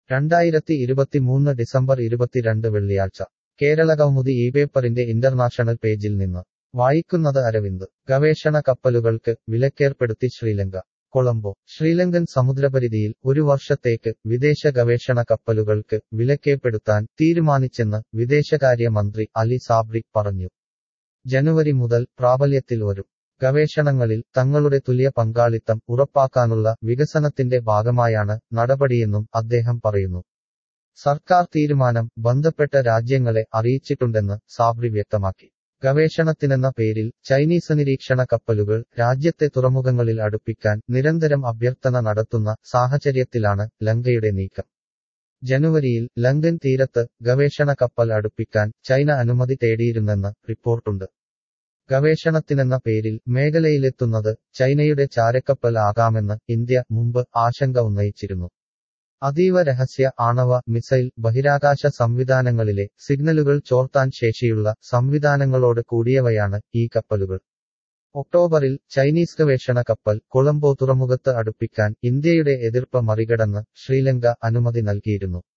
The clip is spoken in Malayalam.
രണ്ടായിരത്തി ഇരുപത്തിമൂന്ന് ഡിസംബർ ഇരുപത്തിരണ്ട് വെള്ളിയാഴ്ച കേരളകൗമുദി ഈ പേപ്പറിന്റെ ഇന്റർനാഷണൽ പേജിൽ നിന്ന് വായിക്കുന്നത് അരവിന്ദ് ഗവേഷണ കപ്പലുകൾക്ക് വിലക്കേർപ്പെടുത്തി ശ്രീലങ്ക കൊളംബോ ശ്രീലങ്കൻ സമുദ്രപരിധിയിൽ ഒരു വർഷത്തേക്ക് വിദേശ ഗവേഷണ കപ്പലുകൾക്ക് വിലക്കേർപ്പെടുത്താൻ തീരുമാനിച്ചെന്ന് വിദേശകാര്യ മന്ത്രി അലി സാബ്രി പറഞ്ഞു ജനുവരി മുതൽ പ്രാബല്യത്തിൽ വരും ഗവേഷണങ്ങളിൽ തങ്ങളുടെ തുല്യ പങ്കാളിത്തം ഉറപ്പാക്കാനുള്ള വികസനത്തിന്റെ ഭാഗമായാണ് നടപടിയെന്നും അദ്ദേഹം പറയുന്നു സർക്കാർ തീരുമാനം ബന്ധപ്പെട്ട രാജ്യങ്ങളെ അറിയിച്ചിട്ടുണ്ടെന്ന് സാബ്രി വ്യക്തമാക്കി ഗവേഷണത്തിനെന്ന പേരിൽ ചൈനീസ് നിരീക്ഷണ കപ്പലുകൾ രാജ്യത്തെ തുറമുഖങ്ങളിൽ അടുപ്പിക്കാൻ നിരന്തരം അഭ്യർത്ഥന നടത്തുന്ന സാഹചര്യത്തിലാണ് ലങ്കയുടെ നീക്കം ജനുവരിയിൽ ലങ്കൻ തീരത്ത് ഗവേഷണ കപ്പൽ അടുപ്പിക്കാൻ ചൈന അനുമതി തേടിയിരുന്നെന്ന് റിപ്പോർട്ടുണ്ട് ഗവേഷണത്തിനെന്ന പേരിൽ മേഖലയിലെത്തുന്നത് ചൈനയുടെ ചാരക്കപ്പൽ ആകാമെന്ന് ഇന്ത്യ മുമ്പ് ആശങ്ക ഉന്നയിച്ചിരുന്നു അതീവ രഹസ്യ ആണവ മിസൈൽ ബഹിരാകാശ സംവിധാനങ്ങളിലെ സിഗ്നലുകൾ ചോർത്താൻ ശേഷിയുള്ള സംവിധാനങ്ങളോട് കൂടിയവയാണ് ഈ കപ്പലുകൾ ഒക്ടോബറിൽ ചൈനീസ് ഗവേഷണ കപ്പൽ കൊളംബോ തുറമുഖത്ത് അടുപ്പിക്കാൻ ഇന്ത്യയുടെ എതിർപ്പ് മറികടന്ന് ശ്രീലങ്ക അനുമതി നൽകിയിരുന്നു